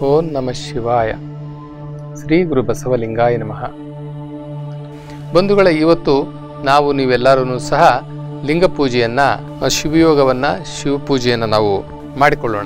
ಓಂ ನಮಃ ಶಿವಾಯ ಶ್ರೀ ಗುರು ಬಸವಲಿಂಗಾಯ ನಮಃ ಬಂಧುಗಳೇ ಇವತ್ತು ನಾವು ನೀವೆಲ್ಲರೂ ಸಹ ಲಿಂಗ ಪೂಜೆಯನ್ನು ಶಿವಯೋಗವನ್ನು ಶಿವ ಪೂಜೆಯನ್ನು ನಾವು ಮಾಡಿಕೊಳ್ಳೋಣ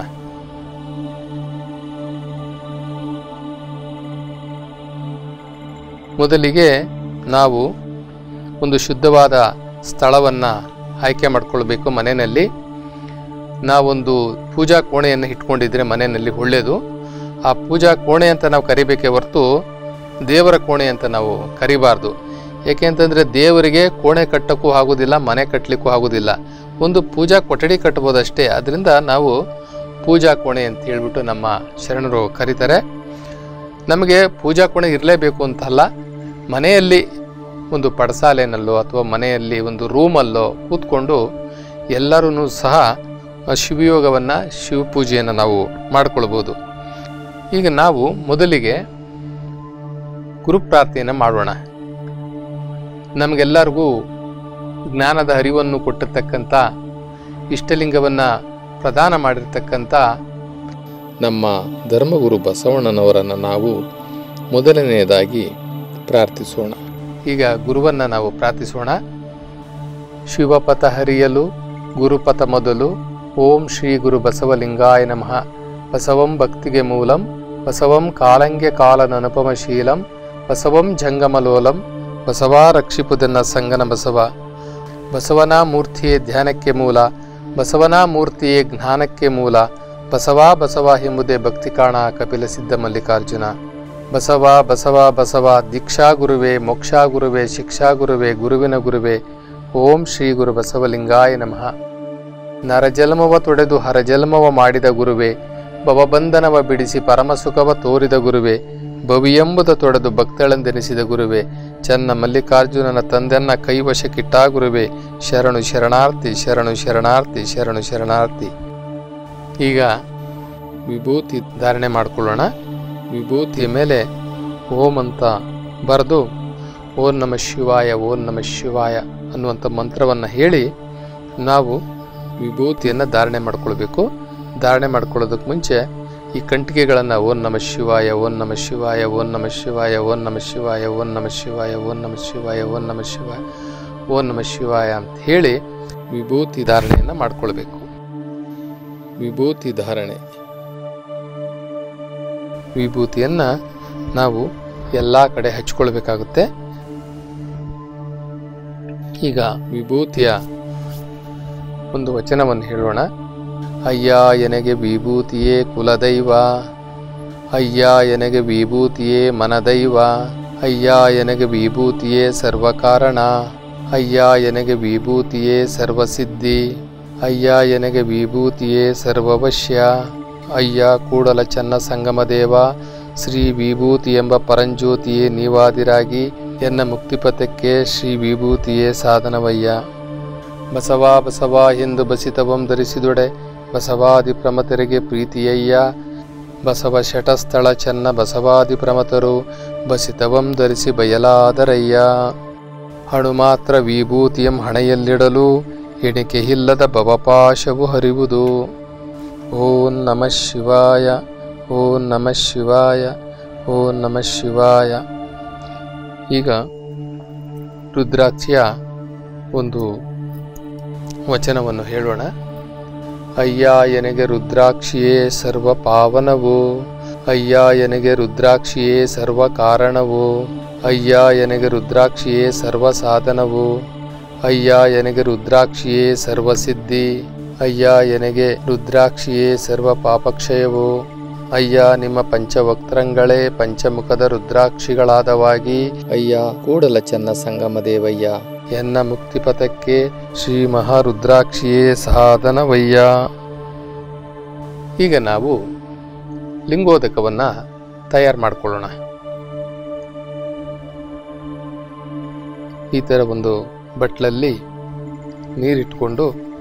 ಮೊದಲಿಗೆ ನಾವು ಒಂದು ಶುದ್ಧವಾದ ಸ್ಥಳವನ್ನು ಆಯ್ಕೆ ಮಾಡಿಕೊಳ್ಬೇಕು ಮನೆಯಲ್ಲಿ ನಾವೊಂದು ಪೂಜಾ ಕೋಣೆಯನ್ನು ಇಟ್ಕೊಂಡಿದ್ರೆ ಮನೆಯಲ್ಲಿ ಒಳ್ಳೆಯದು ಆ ಪೂಜಾ ಕೋಣೆ ಅಂತ ನಾವು ಕರಿಬೇಕೇ ಹೊರತು ದೇವರ ಕೋಣೆ ಅಂತ ನಾವು ಕರಿಬಾರ್ದು ಏಕೆಂತಂದರೆ ದೇವರಿಗೆ ಕೋಣೆ ಕಟ್ಟಕ್ಕೂ ಆಗೋದಿಲ್ಲ ಮನೆ ಕಟ್ಟಲಿಕ್ಕೂ ಆಗೋದಿಲ್ಲ ಒಂದು ಪೂಜಾ ಕೊಠಡಿ ಕಟ್ಬೋದಷ್ಟೇ ಅದರಿಂದ ನಾವು ಪೂಜಾ ಕೋಣೆ ಅಂತ ಹೇಳ್ಬಿಟ್ಟು ನಮ್ಮ ಶರಣರು ಕರೀತಾರೆ ನಮಗೆ ಪೂಜಾ ಕೋಣೆ ಇರಲೇಬೇಕು ಅಂತಲ್ಲ ಮನೆಯಲ್ಲಿ ಒಂದು ಪಡಸಾಲೆನಲ್ಲೋ ಅಥವಾ ಮನೆಯಲ್ಲಿ ಒಂದು ರೂಮಲ್ಲೋ ಕೂತ್ಕೊಂಡು ಎಲ್ಲರೂ ಸಹ ಶಿವಯೋಗವನ್ನು ಶಿವಪೂಜೆಯನ್ನು ನಾವು ಮಾಡಿಕೊಳ್ಬೋದು ಈಗ ನಾವು ಮೊದಲಿಗೆ ಗುರುಪ್ರಾರ್ಥನೆಯನ್ನು ಮಾಡೋಣ ನಮಗೆಲ್ಲರಿಗೂ ಜ್ಞಾನದ ಅರಿವನ್ನು ಕೊಟ್ಟಿರ್ತಕ್ಕಂಥ ಇಷ್ಟಲಿಂಗವನ್ನು ಪ್ರದಾನ ಮಾಡಿರ್ತಕ್ಕಂಥ ನಮ್ಮ ಧರ್ಮಗುರು ಬಸವಣ್ಣನವರನ್ನು ನಾವು ಮೊದಲನೆಯದಾಗಿ ಪ್ರಾರ್ಥಿಸೋಣ ಈಗ ಗುರುವನ್ನು ನಾವು ಪ್ರಾರ್ಥಿಸೋಣ ಶಿವಪಥ ಹರಿಯಲು ಗುರುಪಥ ಮೊದಲು ಓಂ ಶ್ರೀ ಗುರು ಬಸವಲಿಂಗಾಯ ನಮಃ ಬಸವಂ ಭಕ್ತಿಗೆ ಮೂಲಂ ಬಸವಂ ಕಾಲಂಗೆ ಕಾಲನನುಪಮಶೀಲಂ ಬಸವಂ ಜಂಗಮಲೋಲಂ ಬಸವ ರಕ್ಷಿಪುದನ್ನ ಸಂಗನ ಬಸವ ಬಸವನ ಮೂರ್ತಿಯೇ ಧ್ಯಾನಕ್ಕೆ ಮೂಲ ಬಸವನ ಮೂರ್ತಿಯೇ ಜ್ಞಾನಕ್ಕೆ ಮೂಲ ಬಸವ ಬಸವ ಎಂಬುದೇ ಭಕ್ತಿ ಕಾಣ ಕಪಿಲ ಸಿದ್ಧ ಮಲ್ಲಿಕಾರ್ಜುನ ಬಸವ ಬಸವ ಬಸವ ದೀಕ್ಷಾ ಗುರುವೇ ಮೋಕ್ಷಾ ಗುರುವೇ ಶಿಕ್ಷಾ ಗುರುವೇ ಗುರುವಿನ ಗುರುವೇ ಓಂ ಶ್ರೀ ಗುರು ಬಸವಲಿಂಗಾಯ ನಮಃ ನರಜನ್ಮವ ತೊಡೆದು ಹರಜನ್ಮವ ಮಾಡಿದ ಗುರುವೇ ಭವಬಂಧನವ ಬಿಡಿಸಿ ಪರಮಸುಖವ ತೋರಿದ ಗುರುವೇ ಭವಿಯೆಂಬುದ ತೊಡೆದು ಭಕ್ತಳೆಂದೆನಿಸಿದ ಗುರುವೇ ಚನ್ನ ಮಲ್ಲಿಕಾರ್ಜುನನ ತಂದೆನ್ನ ಕೈವಶಕ್ಕಿಟ್ಟ ಗುರುವೇ ಶರಣು ಶರಣಾರ್ಥಿ ಶರಣು ಶರಣಾರ್ಥಿ ಶರಣು ಶರಣಾರ್ಥಿ ಈಗ ವಿಭೂತಿ ಧಾರಣೆ ಮಾಡಿಕೊಳ್ಳೋಣ ವಿಭೂತಿಯ ಮೇಲೆ ಓಂ ಅಂತ ಬರೆದು ಓಂ ನಮ ಶಿವಾಯ ಓಂ ನಮ ಶಿವಾಯ ಅನ್ನುವಂಥ ಮಂತ್ರವನ್ನು ಹೇಳಿ ನಾವು ವಿಭೂತಿಯನ್ನು ಧಾರಣೆ ಮಾಡ್ಕೊಳ್ಬೇಕು ಧಾರಣೆ ಮಾಡ್ಕೊಳ್ಳೋದಕ್ಕೆ ಮುಂಚೆ ಈ ಕಂಟಿಗೆಗಳನ್ನು ಓಂ ನಮ ಶಿವಾಯ ಓಂ ನಮ ಶಿವಾಯ ಓಂ ನಮ ಶಿವಾಯ ಓಂ ನಮ ಶಿವಾಯ ಓಂ ನಮ ಶಿವಾಯ ಓಂ ನಮ ಶಿವಾಯ ಓಂ ನಮ ಶಿವಾಯ ಓಂ ನಮ ಶಿವಾಯ ಅಂತ ಹೇಳಿ ವಿಭೂತಿ ಧಾರಣೆಯನ್ನು ಮಾಡ್ಕೊಳ್ಬೇಕು ವಿಭೂತಿ ಧಾರಣೆ ವಿಭೂತಿಯನ್ನು ನಾವು ಎಲ್ಲ ಕಡೆ ಹಚ್ಕೊಳ್ಬೇಕಾಗುತ್ತೆ ಈಗ ವಿಭೂತಿಯ ಒಂದು ವಚನವನ್ನು ಹೇಳೋಣ ಅಯ್ಯ ಎನಗೆ ವಿಭೂತಿಯೇ ಕುಲದೈವ ಅಯ್ಯ ಎನಗೆ ವಿಭೂತಿಯೇ ಮನದೈವ ಅಯ್ಯ ಎನಗೆ ವಿಭೂತಿಯೇ ಸರ್ವಕಾರಣ ಅಯ್ಯ ಎನಗೆ ವಿಭೂತಿಯೇ ಸರ್ವಸಿದ್ಧಿ ಅಯ್ಯ ಎನಗೆ ವಿಭೂತಿಯೇ ಸರ್ವವಶ್ಯ ಅಯ್ಯ ಕೂಡಲ ಚನ್ನ ಸಂಗಮದೇವ ಶ್ರೀ ವಿಭೂತಿ ಎಂಬ ಪರಂಜ್ಯೋತಿಯೇ ನೀವಾದಿರಾಗಿ ಎನ್ನ ಮುಕ್ತಿಪಥಕ್ಕೆ ಶ್ರೀ ವಿಭೂತಿಯೇ ಸಾಧನವಯ್ಯ ಬಸವ ಬಸವ ಎಂದು ಬಸಿತವಂ ಧರಿಸಿದೊಡೆ ಬಸವಾದಿ ಪ್ರಮತರಿಗೆ ಪ್ರೀತಿಯಯ್ಯ ಬಸವ ಶಟಸ್ಥಳ ಚೆನ್ನ ಬಸವಾದಿ ಪ್ರಮತರು ಬಸಿತವಂ ಧರಿಸಿ ಬಯಲಾದರಯ್ಯ ಹಣು ಮಾತ್ರ ವಿಭೂತಿಯಂ ಹಣೆಯಲ್ಲಿಡಲು ಎಣಿಕೆ ಇಲ್ಲದ ಭವಪಾಶವು ಹರಿವುದು ಓಂ ನಮಃ ಶಿವಾಯ ಓಂ ನಮಃ ಶಿವಾಯ ಓಂ ನಮಃ ಶಿವಾಯ ಈಗ ರುದ್ರಾಕ್ಷಿಯ ಒಂದು ವಚನವನ್ನು ಹೇಳೋಣ ಅಯ್ಯ ಎನಗೆ ರುದ್ರಾಕ್ಷಿಯೇ ಸರ್ವ ಪಾವನವು ಅಯ್ಯ ಎನಗೆ ರುದ್ರಾಕ್ಷಿಯೇ ಸರ್ವ ಕಾರಣವು ಅಯ್ಯ ಎನಗೆ ರುದ್ರಾಕ್ಷಿಯೇ ಸರ್ವ ಸಾಧನವು ಅಯ್ಯ ಎನಗೆ ರುದ್ರಾಕ್ಷಿಯೇ ಸರ್ವಸಿದ್ಧಿ ಅಯ್ಯ ಎನಗೆ ರುದ್ರಾಕ್ಷಿಯೇ ಸರ್ವ ಪಾಪಕ್ಷಯವು ಅಯ್ಯ ನಿಮ್ಮ ಪಂಚವಕ್ತರಂಗಳೇ ಪಂಚಮುಖದ ರುದ್ರಾಕ್ಷಿಗಳಾದವಾಗಿ ಅಯ್ಯ ಕೂಡಲ ಚೆನ್ನ ಸಂಗಮ ದೇವಯ್ಯ ಎನ್ನ ಮುಕ್ತಿಪಥಕ್ಕೆ ಶ್ರೀ ಮಹಾರುದ್ರಾಕ್ಷಿಯೇ ಸಾಧನವಯ್ಯ ಈಗ ನಾವು ಲಿಂಗೋದಕವನ್ನು ತಯಾರು ಮಾಡಿಕೊಳ್ಳೋಣ ಈ ಥರ ಒಂದು ಬಟ್ಲಲ್ಲಿ ನೀರಿಟ್ಕೊಂಡು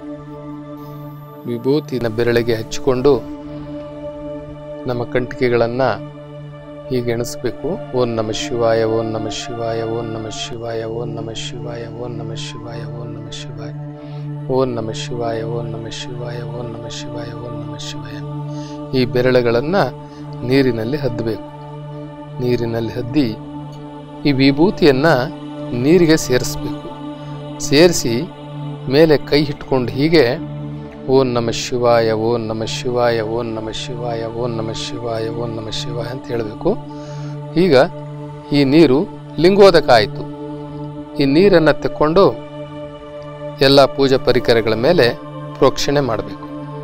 ವಿಭೂತಿನ ಬೆರಳಿಗೆ ಹಚ್ಚಿಕೊಂಡು ನಮ್ಮ ಕಂಟಿಕೆಗಳನ್ನು ಹೀಗೆ ಎಣಿಸ್ಬೇಕು ಓಂ ನಮ ಶಿವಾಯ ಓಂ ನಮ ಶಿವಾಯ ಓಂ ನಮ ಶಿವಾಯ ಓಂ ನಮ ಶಿವಾಯ ಓಂ ನಮ ಶಿವಾಯ ಓಂ ನಮ ಶಿವಾಯ ಓಂ ನಮ ಶಿವಾಯ ಓಂ ನಮ ಶಿವಾಯ ಓಂ ನಮ ಶಿವಾಯ ಓಂ ನಮ ಶಿವಾಯ ಈ ಬೆರಳುಗಳನ್ನು ನೀರಿನಲ್ಲಿ ಹದ್ದಬೇಕು ನೀರಿನಲ್ಲಿ ಹದ್ದಿ ಈ ವಿಭೂತಿಯನ್ನು ನೀರಿಗೆ ಸೇರಿಸ್ಬೇಕು ಸೇರಿಸಿ ಮೇಲೆ ಕೈ ಇಟ್ಕೊಂಡು ಹೀಗೆ ಓಂ ನಮ ಶಿವಾಯ ಓಂ ನಮ ಶಿವಾಯ ಓಂ ನಮ ಶಿವಾಯ ಓಂ ನಮ ಶಿವಾಯ ಓಂ ನಮ ಶಿವಾಯ ಅಂತ ಹೇಳಬೇಕು ಈಗ ಈ ನೀರು ಲಿಂಗೋದಕ ಆಯಿತು ಈ ನೀರನ್ನು ತಕ್ಕೊಂಡು ಎಲ್ಲ ಪೂಜಾ ಪರಿಕರಗಳ ಮೇಲೆ ಪ್ರೋಕ್ಷಣೆ ಮಾಡಬೇಕು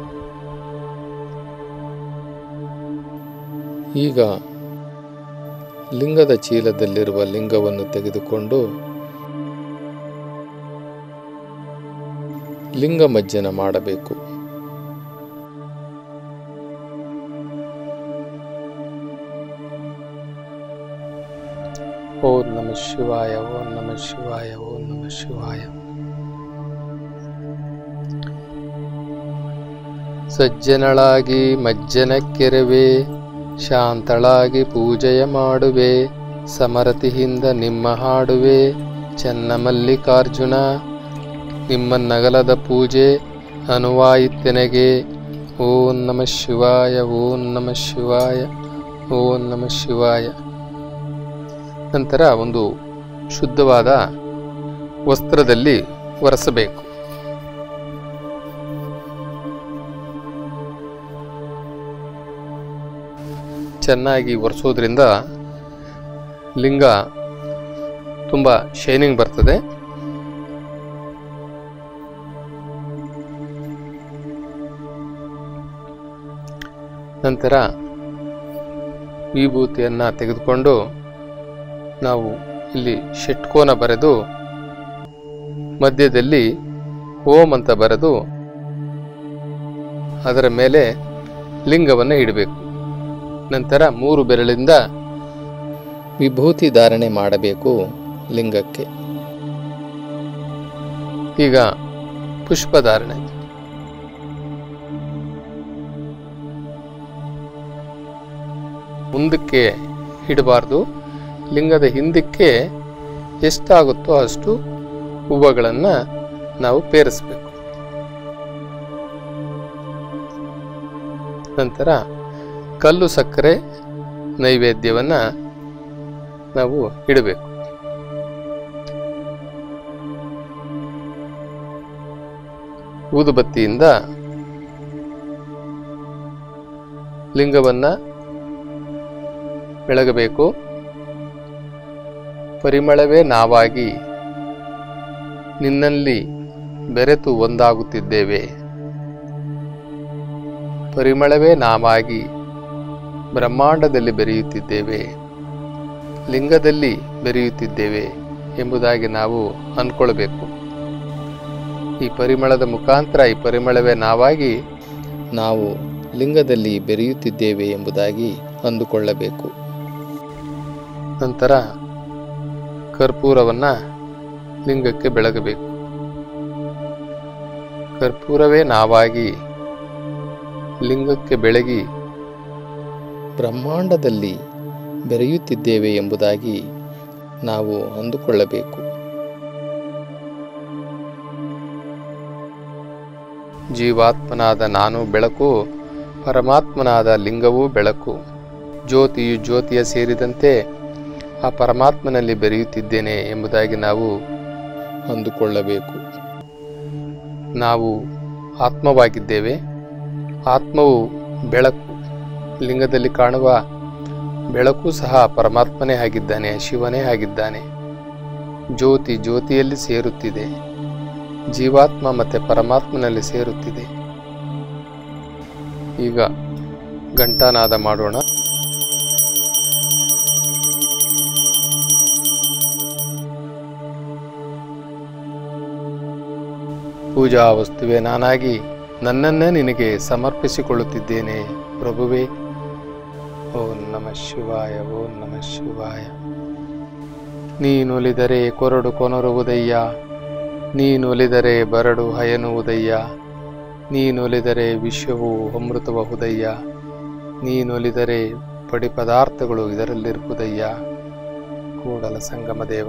ಈಗ ಲಿಂಗದ ಚೀಲದಲ್ಲಿರುವ ಲಿಂಗವನ್ನು ತೆಗೆದುಕೊಂಡು ಲಿಂಗ ಮಜ್ಜನ ಮಾಡಬೇಕು ಓಂ ನಮ ಶಿವಾಯ ಓಂ ನಮ ಶಿವಾಯ ಓಂ ನಮ ಶಿವಾಯ ಸಜ್ಜನಳಾಗಿ ಮಜ್ಜನ ಕೆರವೆ ಶಾಂತಳಾಗಿ ಪೂಜೆಯ ಮಾಡುವೆ ಸಮರತಿಯಿಂದ ನಿಮ್ಮ ಹಾಡುವೆ ಚೆನ್ನ ಮಲ್ಲಿಕಾರ್ಜುನ ನಿಮ್ಮ ನಗಲದ ಪೂಜೆ ಅನುವಾಯಿತೆನಗೆ ಓಂ ನಮ ಶಿವಾಯ ಓಂ ನಮ ಶಿವಾಯ ಓಂ ನಮ ಶಿವಾಯ ನಂತರ ಒಂದು ಶುದ್ಧವಾದ ವಸ್ತ್ರದಲ್ಲಿ ಒರೆಸಬೇಕು ಚೆನ್ನಾಗಿ ಒರೆಸೋದ್ರಿಂದ ಲಿಂಗ ತುಂಬ ಶೈನಿಂಗ್ ಬರ್ತದೆ ನಂತರ ವಿಭೂತಿಯನ್ನು ತೆಗೆದುಕೊಂಡು ನಾವು ಇಲ್ಲಿ ಷಟ್ಕೋನ ಬರೆದು ಮಧ್ಯದಲ್ಲಿ ಓಂ ಅಂತ ಬರೆದು ಅದರ ಮೇಲೆ ಲಿಂಗವನ್ನು ಇಡಬೇಕು ನಂತರ ಮೂರು ಬೆರಳಿಂದ ವಿಭೂತಿ ಧಾರಣೆ ಮಾಡಬೇಕು ಲಿಂಗಕ್ಕೆ ಈಗ ಪುಷ್ಪ ಧಾರಣೆ ಮುಂದಕ್ಕೆ ಇಡಬಾರ್ದು ಲಿಂಗದ ಹಿಂದಕ್ಕೆ ಎಷ್ಟಾಗುತ್ತೋ ಅಷ್ಟು ಹೂವುಗಳನ್ನು ನಾವು ಪೇರಿಸ್ಬೇಕು ನಂತರ ಕಲ್ಲು ಸಕ್ಕರೆ ನೈವೇದ್ಯವನ್ನು ನಾವು ಇಡಬೇಕು ಊದುಬತ್ತಿಯಿಂದ ಲಿಂಗವನ್ನು ಬೆಳಗಬೇಕು ಪರಿಮಳವೇ ನಾವಾಗಿ ನಿನ್ನಲ್ಲಿ ಬೆರೆತು ಒಂದಾಗುತ್ತಿದ್ದೇವೆ ಪರಿಮಳವೇ ನಾವಾಗಿ ಬ್ರಹ್ಮಾಂಡದಲ್ಲಿ ಬೆರೆಯುತ್ತಿದ್ದೇವೆ ಲಿಂಗದಲ್ಲಿ ಬೆರೆಯುತ್ತಿದ್ದೇವೆ ಎಂಬುದಾಗಿ ನಾವು ಅಂದ್ಕೊಳ್ಬೇಕು ಈ ಪರಿಮಳದ ಮುಖಾಂತರ ಈ ಪರಿಮಳವೇ ನಾವಾಗಿ ನಾವು ಲಿಂಗದಲ್ಲಿ ಬೆರೆಯುತ್ತಿದ್ದೇವೆ ಎಂಬುದಾಗಿ ಅಂದುಕೊಳ್ಳಬೇಕು ನಂತರ ಕರ್ಪೂರವನ್ನು ಲಿಂಗಕ್ಕೆ ಬೆಳಗಬೇಕು ಕರ್ಪೂರವೇ ನಾವಾಗಿ ಲಿಂಗಕ್ಕೆ ಬೆಳಗಿ ಬ್ರಹ್ಮಾಂಡದಲ್ಲಿ ಬೆರೆಯುತ್ತಿದ್ದೇವೆ ಎಂಬುದಾಗಿ ನಾವು ಅಂದುಕೊಳ್ಳಬೇಕು ಜೀವಾತ್ಮನಾದ ನಾನು ಬೆಳಕು ಪರಮಾತ್ಮನಾದ ಲಿಂಗವೂ ಬೆಳಕು ಜ್ಯೋತಿಯು ಜ್ಯೋತಿಯ ಸೇರಿದಂತೆ ಆ ಪರಮಾತ್ಮನಲ್ಲಿ ಬೆರೆಯುತ್ತಿದ್ದೇನೆ ಎಂಬುದಾಗಿ ನಾವು ಅಂದುಕೊಳ್ಳಬೇಕು ನಾವು ಆತ್ಮವಾಗಿದ್ದೇವೆ ಆತ್ಮವು ಬೆಳಕು ಲಿಂಗದಲ್ಲಿ ಕಾಣುವ ಬೆಳಕು ಸಹ ಪರಮಾತ್ಮನೇ ಆಗಿದ್ದಾನೆ ಶಿವನೇ ಆಗಿದ್ದಾನೆ ಜ್ಯೋತಿ ಜ್ಯೋತಿಯಲ್ಲಿ ಸೇರುತ್ತಿದೆ ಜೀವಾತ್ಮ ಮತ್ತೆ ಪರಮಾತ್ಮನಲ್ಲಿ ಸೇರುತ್ತಿದೆ ಈಗ ಘಂಟಾನಾದ ಮಾಡೋಣ ಪೂಜಾ ವಸ್ತುವೆ ನಾನಾಗಿ ನನ್ನನ್ನೇ ನಿನಗೆ ಸಮರ್ಪಿಸಿಕೊಳ್ಳುತ್ತಿದ್ದೇನೆ ಪ್ರಭುವೇ ಓಂ ನಮ ಶಿವಾಯ ಓಂ ನಮ ಶಿವಾಯ ನೀನೊಲಿದರೆ ಕೊರಡು ಕೊನರುವುದಯ್ಯ ನೀನೊಲಿದರೆ ಬರಡು ಹಯನುವುದಯ್ಯ ನೀನೊಲಿದರೆ ವಿಶ್ವವು ಅಮೃತಬಹುದಯ್ಯ ನೀನೊಲಿದರೆ ಪಡಿ ಪದಾರ್ಥಗಳು ಇದರಲ್ಲಿರುವುದಯ್ಯ ಕೂಡಲ ಸಂಗಮ ದೇವ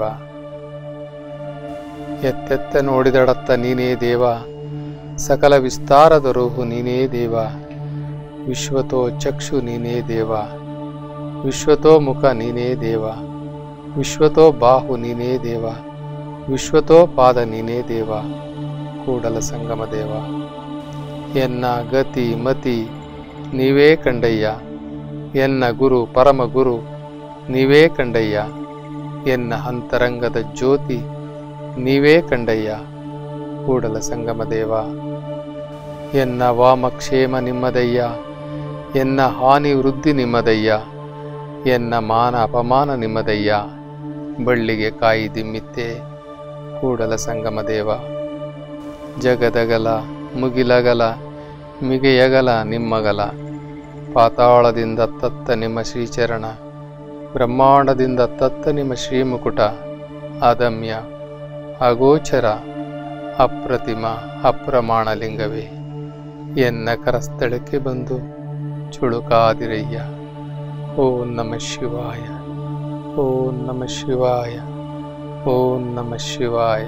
ಎತ್ತೆತ್ತ ನೋಡಿದಡತ್ತ ನೀನೇ ದೇವ ಸಕಲ ವಿಸ್ತಾರದ ರೂಹು ನೀನೇ ದೇವ ವಿಶ್ವತೋ ಚಕ್ಷು ನೀನೇ ದೇವ ವಿಶ್ವತೋ ಮುಖ ನೀನೇ ದೇವ ವಿಶ್ವತೋ ಬಾಹು ನೀನೇ ದೇವ ವಿಶ್ವತೋ ಪಾದ ನೀನೇ ದೇವ ಕೂಡಲ ಸಂಗಮ ದೇವ ಎನ್ನ ಗತಿ ಮತಿ ನೀವೇ ಕಂಡಯ್ಯ ಎನ್ನ ಗುರು ಪರಮ ಗುರು ನೀವೇ ಕಂಡಯ್ಯ ಎನ್ನ ಅಂತರಂಗದ ಜ್ಯೋತಿ ನೀವೇ ಕಂಡಯ್ಯ ಕೂಡಲ ಸಂಗಮ ದೇವ ಎನ್ನ ವಾಮಕ್ಷೇಮ ನಿಮ್ಮದಯ್ಯ ಎನ್ನ ಹಾನಿ ವೃದ್ಧಿ ನಿಮ್ಮದಯ್ಯ ಎನ್ನ ಮಾನ ಅಪಮಾನ ನಿಮ್ಮದಯ್ಯ ಬಳ್ಳಿಗೆ ಕಾಯಿ ದಿಮ್ಮಿತ್ತೆ ಕೂಡಲ ಸಂಗಮ ದೇವ ಜಗದಗಲ ಮುಗಿಲಗಲ ಮಿಗೆಯಗಲ ನಿಮ್ಮಗಲ ಪಾತಾಳದಿಂದ ತತ್ತ ನಿಮ್ಮ ಶ್ರೀಚರಣ ಬ್ರಹ್ಮಾಂಡದಿಂದ ತತ್ತ ನಿಮ್ಮ ಶ್ರೀಮುಕುಟ ಅದಮ್ಯ ಅಗೋಚರ ಅಪ್ರತಿಮ ಅಪ್ರಮಾಣ ಲಿಂಗವೇ ಎನ್ನ ಕರಸ್ಥಳಕ್ಕೆ ಬಂದು ಚುಳುಕಾದಿರಯ್ಯ ಓಂ ನಮ ಶಿವಾಯ ಓಂ ನಮ ಶಿವಾಯ ಓಂ ನಮ ಶಿವಾಯ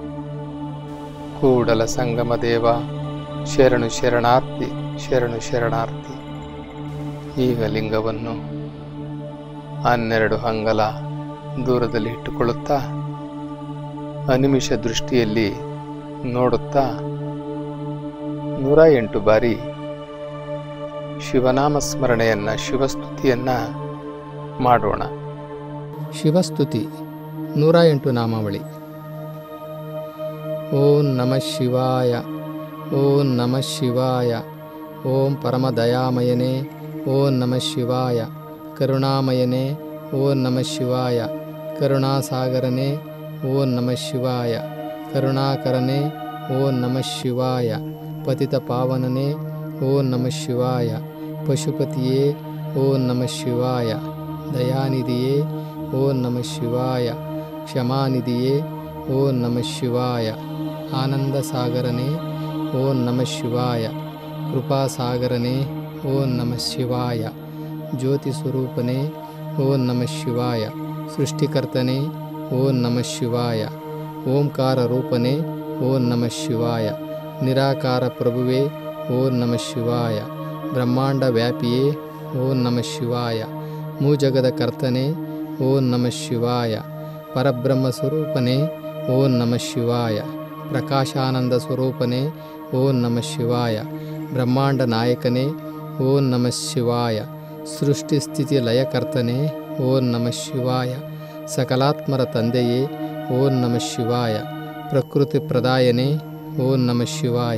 ಕೂಡಲ ಸಂಗಮ ದೇವ ಶರಣು ಶರಣಾರ್ಥಿ ಶರಣು ಶರಣಾರ್ಥಿ ಈಗ ಲಿಂಗವನ್ನು ಹನ್ನೆರಡು ಅಂಗಲ ದೂರದಲ್ಲಿ ಇಟ್ಟುಕೊಳ್ಳುತ್ತಾ ಅನಿಮಿಷ ದೃಷ್ಟಿಯಲ್ಲಿ ನೋಡುತ್ತಾ ನೂರ ಎಂಟು ಬಾರಿ ಶಿವನಾಮ ಸ್ಮರಣೆಯನ್ನ ಶಿವಸ್ತುತಿಯನ್ನ ಮಾಡೋಣ ಶಿವಸ್ತುತಿ ನೂರ ಎಂಟು ನಾಮಾವಳಿ ಓಂ ನಮಃ ಶಿವಾಯ ಓಂ ನಮಃ ಶಿವಾಯ ಓಂ ಪರಮದಯಾಮಯನೇ ಓಂ ನಮಃ ಶಿವಾಯ ಕರುಣಾಮಯನೇ ಓಂ ನಮಃ ಶಿವಾಯ ಕರುಣಾಸಾಗರನೇ ಓಂ ನಮಃ ಶಿವಾಯ ಕರುಣಾಕರನೇ ಓಂ ನಮಃ ಶಿವಾಯ ಪತಿತ ಪಾವನನೇ ಓಂ ನಮಃ ಶಿವಾಯ ಪಶುಪತಿಯೇ ಓಂ ನಮಃ ಶಿವಾಯ ದಯಾನಿಧಿಯೇ ಓಂ ನಮಃ ಶಿವಾಯ ಕ್ಷಮಾನಿಧಿಯೇ ಓಂ ನಮಃ ಶಿವಾಯ ಆನಂದ ಸಾಗರನೇ ಓಂ ನಮಃ ಶಿವಾಯ ಕೃಪಾಸಾಗರನೇ ಓಂ ನಮಃ ಶಿವಾಯ ಜ್ಯೋತಿ ಸ್ವರೂಪನೇ ಓಂ ನಮಃ ಶಿವಾಯ ಸೃಷ್ಟಿಕರ್ತನೇ ಓಂ ನಮಃ ಶಿವಾಯ ಓಂಕಾರ ರೂಪನೇ ಓಂ ನಮಃ ಶಿವಾಯ ನಿರಾಕಾರ ಪ್ರಭುವೇ ಓಂ ನಮಃ ಶಿವಾಯ ಬ್ರಹ್ಮಾಂಡ ವ್ಯಾಪಿಯೇ ಓಂ ನಮಃ ಶಿವಾಯ ಮೂಜಗದ ಕರ್ತನೆ ಓಂ ನಮಃ ಶಿವಾಯ ಪರಬ್ರಹ್ಮ ಸ್ವರೂಪನೇ ಓಂ ನಮಃ ಶಿವಾಯ ಪ್ರಕಾಶಾನಂದ ಸ್ವರೂಪನೇ ಓಂ ನಮಃ ಶಿವಾಯ ಬ್ರಹ್ಮಾಂಡ ನಾಯಕನೇ ಓಂ ನಮಃ ಶಿವಾಯ ಸೃಷ್ಟಿ ಸ್ಥಿತಿ ಲಯಕರ್ತನೇ ಓಂ ನಮಃ ಶಿವಾಯ ಸಕಲಾತ್ಮರ ತಂದೆಯೇ ಓಂ ನಮಃ ಶಿವಾಯ ಪ್ರಕೃತಿ ಪ್ರದಾಯನೇ ಓಂ ನಮಃ ಶಿವಾಯ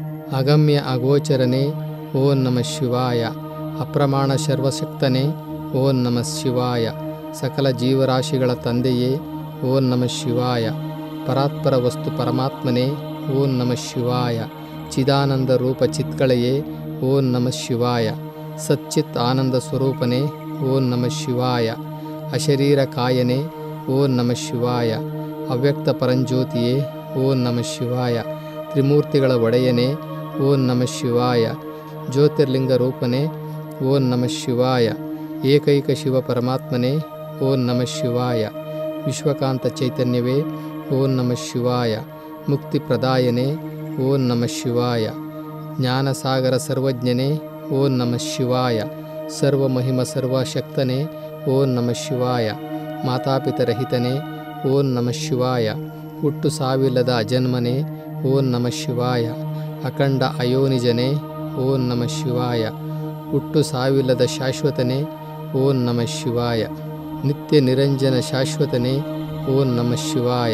ಅಗಮ್ಯ ಅಗೋಚರನೇ ಓಂ ನಮಃ ಶಿವಾಯ ಅಪ್ರಮಾಣ ಸರ್ವಶಕ್ತನೇ ಓಂ ನಮಃ ಶಿವಾಯ ಸಕಲ ಜೀವರಾಶಿಗಳ ತಂದೆಯೇ ಓಂ ನಮಃ ಶಿವಾಯ ಪರಾತ್ಪರ ವಸ್ತು ಪರಮಾತ್ಮನೇ ಓಂ ನಮಃ ಶಿವಾಯ ಚಿದಾನಂದ ರೂಪ ಚಿತ್ಕಳೆಯೇ ಓಂ ನಮಃ ಶಿವಾಯ ಸಚ್ಚಿತ್ ಆನಂದ ಸ್ವರೂಪನೇ ಓಂ ನಮಃ ಶಿವಾಯ ಅಶರೀರ ಕಾಯನೇ ಓಂ ನಮಃ ಶಿವಾಯ ಅವ್ಯಕ್ತ ಪರಂಜ್ಯೋತಿಯೇ ಓಂ ನಮಃ ಶಿವಾಯ ತ್ರಿಮೂರ್ತಿಗಳ ಒಡೆಯನೇ ಓಂ ನಮಃ ಶಿವಾಯ ಜ್ಯೋತಿರ್ಲಿಂಗ ರೂಪನೇ ಓಂ ನಮಃ ಶಿವಾಯ ಏಕೈಕ ಶಿವ ಪರಮಾತ್ಮನೇ ಓಂ ನಮಃ ಶಿವಾಯ ವಿಶ್ವಕಾಂತ ಚೈತನ್ಯವೇ ಓಂ ನಮಃ ಶಿವಾಯ ಮುಕ್ತಿ ಪ್ರದಾಯನೇ ಓಂ ನಮಃ ಶಿವಾಯ ಜ್ಞಾನಸಾಗರ ಸರ್ವಜ್ಞನೇ ಓಂ ನಮಃ ಶಿವಾಯ ಸರ್ವಮಹಿಮ ಸರ್ವಶಕ್ತನೇ ಓಂ ನಮಃ ಶಿವಾಯ ಮಾತಾಪಿತರಹಿತನೇ ಓಂ ನಮಃ ಶಿವಾಯ ಹುಟ್ಟು ಸಾವಿಲ್ಲದ ಅಜನ್ಮನೇ ಓಂ ನಮಃ ಶಿವಾಯ ಅಖಂಡ ಅಯೋನಿಜನೇ ಓಂ ನಮಃ ಶಿವಾಯ ಹುಟ್ಟು ಸಾವಿಲ್ಲದ ಶಾಶ್ವತನೇ ಓಂ ನಮಃ ಶಿವಾಯ ನಿತ್ಯ ನಿರಂಜನ ಶಾಶ್ವತನೇ ಓಂ ನಮಃ ಶಿವಾಯ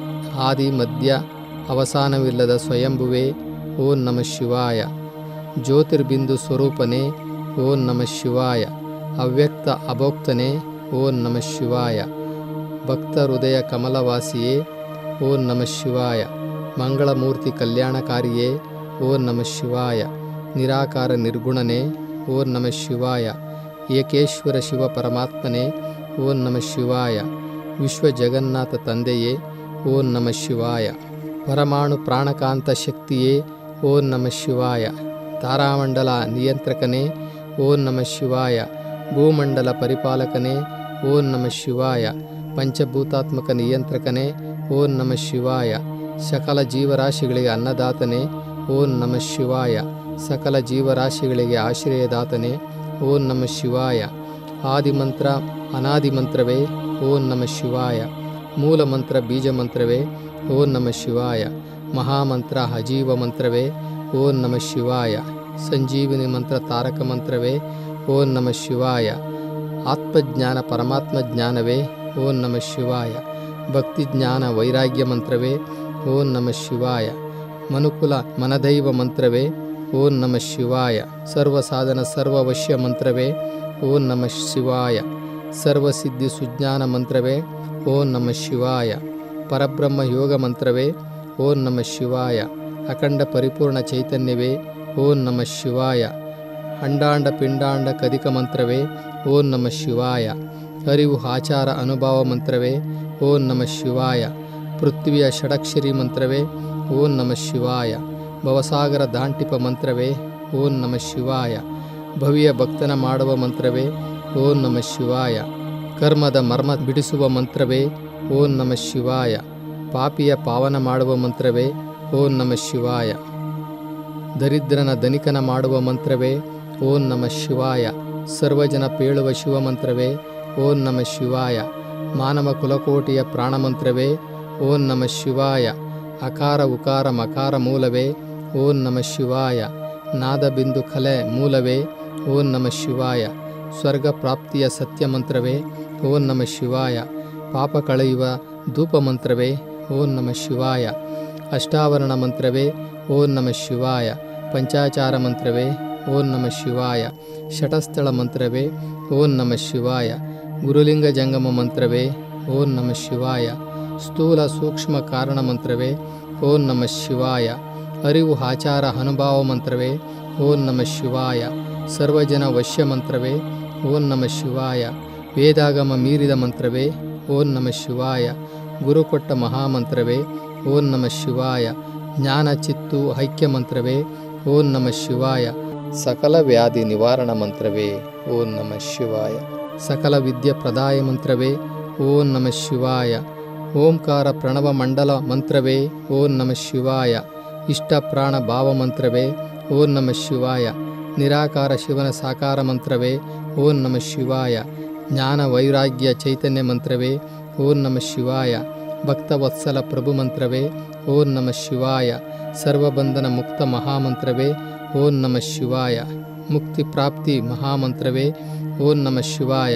ಆದಿ ಮಧ್ಯ ಅವಸಾನವಿಲ್ಲದ ಸ್ವಯಂಭುವೇ ಓಂ ನಮಃ ಶಿವಾಯ ಜ್ಯೋತಿರ್ಬಿಂದು ಸ್ವರೂಪನೇ ಓಂ ನಮಃ ಶಿವಾಯ ಅವ್ಯಕ್ತ ಅಭೋಕ್ತನೇ ಓಂ ನಮಃ ಶಿವಾಯ ಭಕ್ತ ಹೃದಯ ಕಮಲವಾಸಿಯೇ ಓಂ ನಮಃ ಶಿವಾಯ ಮಂಗಳಮೂರ್ತಿ ಕಲ್ಯಾಣಕಾರಿಯೇ ಓಂ ನಮಃ ಶಿವಾಯ ನಿರಾಕಾರ ನಿರ್ಗುಣನೇ ಓಂ ನಮಃ ಶಿವಾಯ ಏಕೇಶ್ವರ ಶಿವ ಪರಮಾತ್ಮನೇ ಓಂ ನಮಃ ಶಿವಾಯ ವಿಶ್ವ ಜಗನ್ನಾಥ ತಂದೆಯೇ ಓಂ ನಮಃ ಶಿವಾಯ ಪರಮಾಣು ಪ್ರಾಣಕಾಂತ ಶಕ್ತಿಯೇ ಓಂ ನಮಃ ಶಿವಾಯ ತಾರಾಮಂಡಲ ನಿಯಂತ್ರಕನೇ ಓಂ ನಮಃ ಶಿವಾಯ ಭೂಮಂಡಲ ಪರಿಪಾಲಕನೇ ಓಂ ನಮಃ ಶಿವಾಯ ಪಂಚಭೂತಾತ್ಮಕ ನಿಯಂತ್ರಕನೇ ಓಂ ನಮಃ ಶಿವಾಯ ಸಕಲ ಜೀವರಾಶಿಗಳಿಗೆ ಅನ್ನದಾತನೇ ಓಂ ನಮಃ ಶಿವಾಯ ಸಕಲ ಜೀವರಾಶಿಗಳಿಗೆ ಆಶ್ರಯದಾತನೇ ಓಂ ನಮ ಶಿವಾಯ ಆದಿಮಂತ್ರ ಅನಾದಿ ಮಂತ್ರವೇ ಓಂ ನಮ ಶಿವಾಯ ಮೂಲ ಮಂತ್ರ ಬೀಜ ಮಂತ್ರವೇ ಓಂ ನಮ ಶಿವಾಯ ಮಹಾಮಂತ್ರ ಅಜೀವ ಮಂತ್ರವೇ ಓಂ ನಮ ಶಿವಾಯ ಸಂಜೀವಿನಿ ಮಂತ್ರ ತಾರಕ ಮಂತ್ರವೇ ಓಂ ನಮ ಶಿವಾಯ ಆತ್ಮಜ್ಞಾನ ಪರಮಾತ್ಮ ಜ್ಞಾನವೇ ಓಂ ನಮ ಶಿವಾಯ ಭಕ್ತಿ ಜ್ಞಾನ ವೈರಾಗ್ಯ ಮಂತ್ರವೇ ಓಂ ನಮ ಶಿವಾಯ ಮನುಕುಲ ಮನದೈವ ಮಂತ್ರವೇ ಓಂ ನಮ ಶಿವಾಯ ಸರ್ವ ಸಾಧನ ಸರ್ವವಶ್ಯ ಮಂತ್ರವೇ ಓಂ ನಮ ಶಿವಾಯ ಸರ್ವಸಿದ್ಧಿ ಸುಜ್ಞಾನ ಮಂತ್ರವೇ ಓಂ ನಮ ಶಿವಾಯ ಪರಬ್ರಹ್ಮ ಯೋಗ ಮಂತ್ರವೇ ಓಂ ನಮ ಶಿವಾಯ ಅಖಂಡ ಪರಿಪೂರ್ಣ ಚೈತನ್ಯವೇ ಓಂ ನಮ ಶಿವಾಯ ಅಂಡಾಂಡ ಪಿಂಡಾಂಡ ಕದಿಕ ಮಂತ್ರವೇ ಓಂ ನಮ ಶಿವಾಯ ಅರಿವು ಆಚಾರ ಅನುಭವ ಮಂತ್ರವೇ ಓಂ ನಮ ಶಿವಾಯ ಪೃಥ್ವಿಯ ಷಡಕ್ಷರಿ ಮಂತ್ರವೇ ಓಂ ನಮ ಶಿವಾಯ ಭವಸಾಗರ ದಾಂಟಿಪ ಮಂತ್ರವೇ ಓಂ ನಮ ಶಿವಾಯ ಭವಿಯ ಭಕ್ತನ ಮಾಡುವ ಮಂತ್ರವೇ ಓಂ ನಮ ಶಿವಾಯ ಕರ್ಮದ ಮರ್ಮ ಬಿಡಿಸುವ ಮಂತ್ರವೇ ಓಂ ನಮ ಶಿವಾಯ ಪಾಪಿಯ ಪಾವನ ಮಾಡುವ ಮಂತ್ರವೇ ಓಂ ನಮ ಶಿವಾಯ ದರಿದ್ರನ ಧನಿಕನ ಮಾಡುವ ಮಂತ್ರವೇ ಓಂ ನಮ ಶಿವಾಯ ಸರ್ವಜನ ಪೇಳುವ ಶಿವಮಂತ್ರವೇ ಓಂ ನಮ ಶಿವಾಯ ಮಾನವ ಕುಲಕೋಟಿಯ ಪ್ರಾಣಮಂತ್ರವೇ ಓಂ ನಮ ಶಿವಾಯ ಅಕಾರ ಉಕಾರ ಮಕಾರ ಮೂಲವೇ ಓಂ ನಮ ಶಿವಾಯ ನಾದಬಿಂದು ಕಲೆ ಮೂಲವೇ ಓಂ ನಮ ಶಿವಾಯ ಸ್ವರ್ಗ ಪ್ರಾಪ್ತಿಯ ಸತ್ಯ ಮಂತ್ರವೇ ಓಂ ನಮ ಶಿವಾಯ ಪಾಪ ಕಳೆಯುವ ಧೂಪ ಮಂತ್ರವೇ ಓಂ ನಮ ಶಿವಾಯ ಅಷ್ಟಾವರಣ ಮಂತ್ರವೇ ಓಂ ನಮ ಶಿವಾಯ ಪಂಚಾಚಾರ ಮಂತ್ರವೇ ಓಂ ನಮ ಶಿವಾಯ ಶಟಸ್ಥಳ ಮಂತ್ರವೇ ಓಂ ನಮ ಶಿವಾಯ ಗುರುಲಿಂಗ ಜಂಗಮ ಮಂತ್ರವೇ ಓಂ ನಮ ಶಿವಾಯ ಸ್ಥೂಲ ಸೂಕ್ಷ್ಮ ಕಾರಣ ಮಂತ್ರವೇ ಓಂ ನಮ ಶಿವಾಯ ಅರಿವು ಆಚಾರ ಅನುಭವ ಮಂತ್ರವೇ ಓಂ ನಮ ಶಿವಾಯ ಸರ್ವಜನ ವಶ್ಯ ಮಂತ್ರವೇ ಓಂ ನಮ ಶಿವಾಯ ವೇದಾಗಮ ಮೀರಿದ ಮಂತ್ರವೇ ಓಂ ನಮ ಶಿವಾಯ ಗುರು ಕೊಟ್ಟ ಮಹಾಮಂತ್ರವೇ ಓಂ ನಮ ಶಿವಾಯ ಜ್ಞಾನ ಚಿತ್ತು ಐಕ್ಯ ಮಂತ್ರವೇ ಓಂ ನಮ ಶಿವಾಯ ಸಕಲ ವ್ಯಾಧಿ ನಿವಾರಣ ಮಂತ್ರವೇ ಓಂ ನಮ ಶಿವಾಯ ಸಕಲ ವಿದ್ಯೆ ಪ್ರದಾಯ ಮಂತ್ರವೇ ಓಂ ನಮ ಶಿವಾಯ ಓಂಕಾರ ಪ್ರಣವ ಮಂಡಲ ಮಂತ್ರವೇ ಓಂ ನಮ ಶಿವಾಯ ಇಷ್ಟ ಪ್ರಾಣ ಭಾವ ಮಂತ್ರವೇ ಓಂ ನಮ ಶಿವಾಯ ನಿರಾಕಾರ ಶಿವನ ಸಾಕಾರ ಮಂತ್ರವೇ ಓಂ ನಮ ಶಿವಾಯ ಜ್ಞಾನ ವೈರಾಗ್ಯ ಚೈತನ್ಯ ಮಂತ್ರವೇ ಓಂ ನಮ ಶಿವಾಯ ಭಕ್ತವತ್ಸಲ ಪ್ರಭು ಮಂತ್ರವೇ ಓಂ ನಮ ಶಿವಾಯ ಸರ್ವಬಂಧನ ಮುಕ್ತ ಮಹಾಮಂತ್ರವೇ ಓಂ ನಮ ಶಿವಾಯ ಮುಕ್ತಿ ಪ್ರಾಪ್ತಿ ಮಹಾಮಂತ್ರವೇ ಓಂ ನಮ ಶಿವಾಯ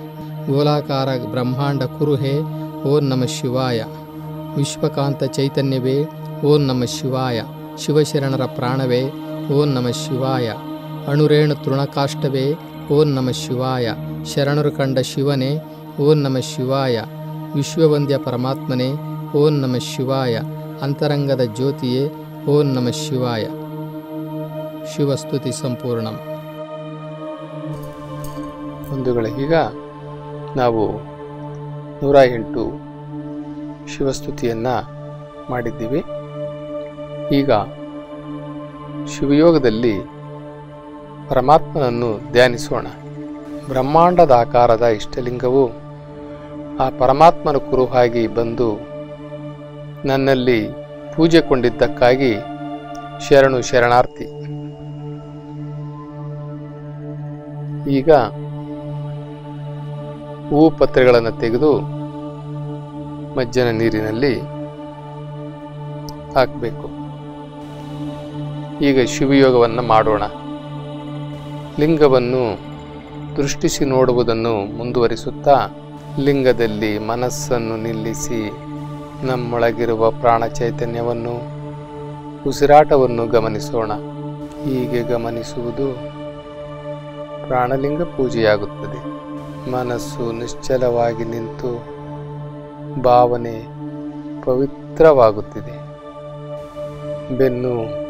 ಗೋಲಾಕಾರ ಬ್ರಹ್ಮಾಂಡ ಕುರುಹೇ ಓಂ ನಮ ಶಿವಾಯ ವಿಶ್ವಕಾಂತ ಚೈತನ್ಯವೇ ಓಂ ನಮ ಶಿವಾಯ ಶಿವಶರಣರ ಪ್ರಾಣವೇ ಓಂ ನಮ ಶಿವಾಯ ಅಣುರೇಣು ತೃಣಕಾಷ್ಟವೇ ಓಂ ನಮ ಶಿವಾಯ ಶರಣರು ಕಂಡ ಶಿವನೇ ಓಂ ನಮ ಶಿವಾಯ ವಿಶ್ವವಂದ್ಯ ಪರಮಾತ್ಮನೇ ಓಂ ನಮ ಶಿವಾಯ ಅಂತರಂಗದ ಜ್ಯೋತಿಯೇ ಓಂ ನಮ ಶಿವಾಯ ಶಿವಸ್ತುತಿ ಸಂಪೂರ್ಣಂ ಬಂಧುಗಳೇ ಈಗ ನಾವು ನೂರ ಎಂಟು ಶಿವಸ್ತುತಿಯನ್ನು ಮಾಡಿದ್ದೀವಿ ಈಗ ಶಿವಯೋಗದಲ್ಲಿ ಪರಮಾತ್ಮನನ್ನು ಧ್ಯಾನಿಸೋಣ ಬ್ರಹ್ಮಾಂಡದ ಆಕಾರದ ಇಷ್ಟಲಿಂಗವು ಆ ಪರಮಾತ್ಮನ ಕುರುಹಾಗಿ ಬಂದು ನನ್ನಲ್ಲಿ ಪೂಜೆ ಕೊಂಡಿದ್ದಕ್ಕಾಗಿ ಶರಣು ಶರಣಾರ್ಥಿ ಈಗ ಹೂವು ಪತ್ರೆಗಳನ್ನು ತೆಗೆದು ಮಜ್ಜನ ನೀರಿನಲ್ಲಿ ಹಾಕಬೇಕು ಈಗ ಶಿವಯೋಗವನ್ನು ಮಾಡೋಣ ಲಿಂಗವನ್ನು ದೃಷ್ಟಿಸಿ ನೋಡುವುದನ್ನು ಮುಂದುವರಿಸುತ್ತಾ ಲಿಂಗದಲ್ಲಿ ಮನಸ್ಸನ್ನು ನಿಲ್ಲಿಸಿ ನಮ್ಮೊಳಗಿರುವ ಪ್ರಾಣ ಚೈತನ್ಯವನ್ನು ಉಸಿರಾಟವನ್ನು ಗಮನಿಸೋಣ ಹೀಗೆ ಗಮನಿಸುವುದು ಪ್ರಾಣಲಿಂಗ ಪೂಜೆಯಾಗುತ್ತದೆ ಮನಸ್ಸು ನಿಶ್ಚಲವಾಗಿ ನಿಂತು ಭಾವನೆ ಪವಿತ್ರವಾಗುತ್ತಿದೆ ಬೆನ್ನು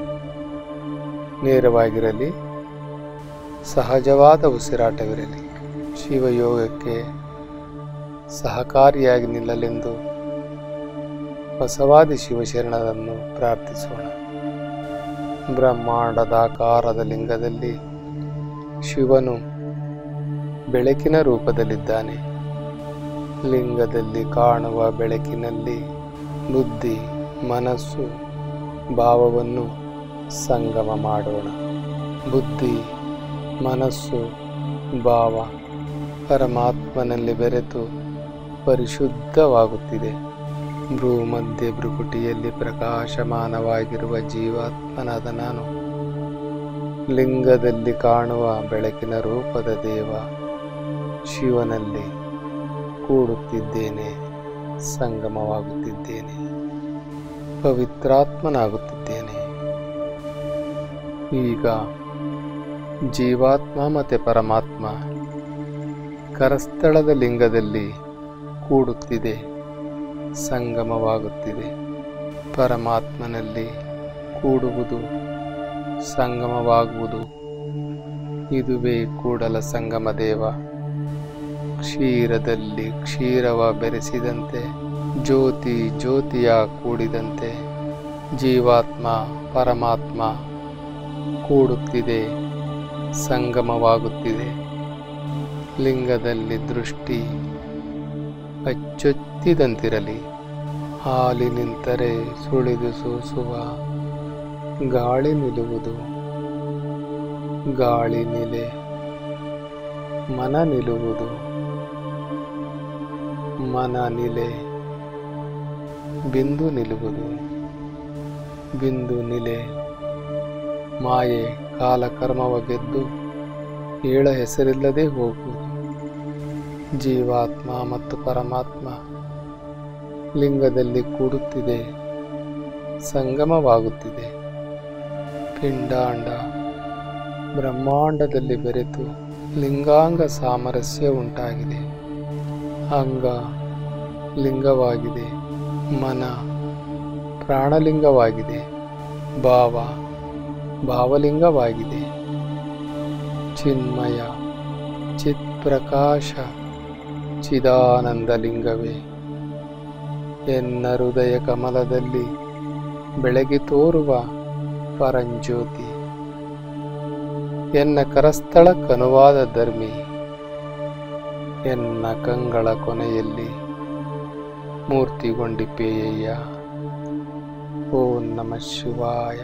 ನೇರವಾಗಿರಲಿ ಸಹಜವಾದ ಉಸಿರಾಟವಿರಲಿ ಶಿವಯೋಗಕ್ಕೆ ಸಹಕಾರಿಯಾಗಿ ನಿಲ್ಲಲೆಂದು ಬಸವಾದಿ ಶಿವಶರಣರನ್ನು ಪ್ರಾರ್ಥಿಸೋಣ ಬ್ರಹ್ಮಾಂಡದಾಕಾರದ ಲಿಂಗದಲ್ಲಿ ಶಿವನು ಬೆಳಕಿನ ರೂಪದಲ್ಲಿದ್ದಾನೆ ಲಿಂಗದಲ್ಲಿ ಕಾಣುವ ಬೆಳಕಿನಲ್ಲಿ ಬುದ್ಧಿ ಮನಸ್ಸು ಭಾವವನ್ನು ಸಂಗಮ ಮಾಡೋಣ ಬುದ್ಧಿ ಮನಸ್ಸು ಭಾವ ಪರಮಾತ್ಮನಲ್ಲಿ ಬೆರೆತು ಪರಿಶುದ್ಧವಾಗುತ್ತಿದೆ ಭ್ರೂ ಮಧ್ಯೆ ಭ್ರುಕುಟಿಯಲ್ಲಿ ಪ್ರಕಾಶಮಾನವಾಗಿರುವ ಜೀವಾತ್ಮನಾದ ನಾನು ಲಿಂಗದಲ್ಲಿ ಕಾಣುವ ಬೆಳಕಿನ ರೂಪದ ದೇವ ಶಿವನಲ್ಲಿ ಕೂಡುತ್ತಿದ್ದೇನೆ ಸಂಗಮವಾಗುತ್ತಿದ್ದೇನೆ ಪವಿತ್ರಾತ್ಮನಾಗುತ್ತಿದ್ದೇನೆ ಈಗ ಜೀವಾತ್ಮ ಮತ್ತು ಪರಮಾತ್ಮ ಕರಸ್ಥಳದ ಲಿಂಗದಲ್ಲಿ ಕೂಡುತ್ತಿದೆ ಸಂಗಮವಾಗುತ್ತಿದೆ ಪರಮಾತ್ಮನಲ್ಲಿ ಕೂಡುವುದು ಸಂಗಮವಾಗುವುದು ಇದುವೇ ಕೂಡಲ ಸಂಗಮ ದೇವ ಕ್ಷೀರದಲ್ಲಿ ಕ್ಷೀರವ ಬೆರೆಸಿದಂತೆ ಜ್ಯೋತಿ ಜ್ಯೋತಿಯ ಕೂಡಿದಂತೆ ಜೀವಾತ್ಮ ಪರಮಾತ್ಮ ಕೂಡುತ್ತಿದೆ ಸಂಗಮವಾಗುತ್ತಿದೆ ಲಿಂಗದಲ್ಲಿ ದೃಷ್ಟಿ ಅಚ್ಚೊತ್ತಿದಂತಿರಲಿ ಹಾಲಿ ನಿಂತರೆ ಸುಳಿದು ಸೂಸುವ ಗಾಳಿ ನಿಲ್ಲುವುದು ಗಾಳಿ ನಿಲೆ ಮನ ನಿಲ್ಲುವುದು ಮನ ನಿಲೆ ಬಿಂದು ನಿಲ್ಲುವುದು ಬಿಂದು ನಿಲೆ ಮಾಯೆ ಕಾಲಕರ್ಮವ ಗೆದ್ದು ಏಳ ಹೆಸರಿಲ್ಲದೆ ಹೋಗುವುದು ಜೀವಾತ್ಮ ಮತ್ತು ಪರಮಾತ್ಮ ಲಿಂಗದಲ್ಲಿ ಕೂಡುತ್ತಿದೆ ಸಂಗಮವಾಗುತ್ತಿದೆ ಪಿಂಡಾಂಡ ಬ್ರಹ್ಮಾಂಡದಲ್ಲಿ ಬೆರೆತು ಲಿಂಗಾಂಗ ಸಾಮರಸ್ಯ ಉಂಟಾಗಿದೆ ಅಂಗ ಲಿಂಗವಾಗಿದೆ ಮನ ಪ್ರಾಣಲಿಂಗವಾಗಿದೆ ಭಾವ ಭಾವಲಿಂಗವಾಗಿದೆ ಚಿನ್ಮಯ ಚಿತ್ಪ್ರಕಾಶ ಚಿದಾನಂದ ಲಿಂಗವೇ ಎನ್ನ ಹೃದಯ ಕಮಲದಲ್ಲಿ ಬೆಳಗಿ ತೋರುವ ಪರಂಜ್ಯೋತಿ ಎನ್ನ ಕರಸ್ಥಳಕ್ಕನುವಾದ ಧರ್ಮಿ ಎನ್ನ ಕಂಗಳ ಕೊನೆಯಲ್ಲಿ ಮೂರ್ತಿಗೊಂಡಿಪೇಯಯ್ಯ ಓಂ ನಮ ಶಿವಾಯ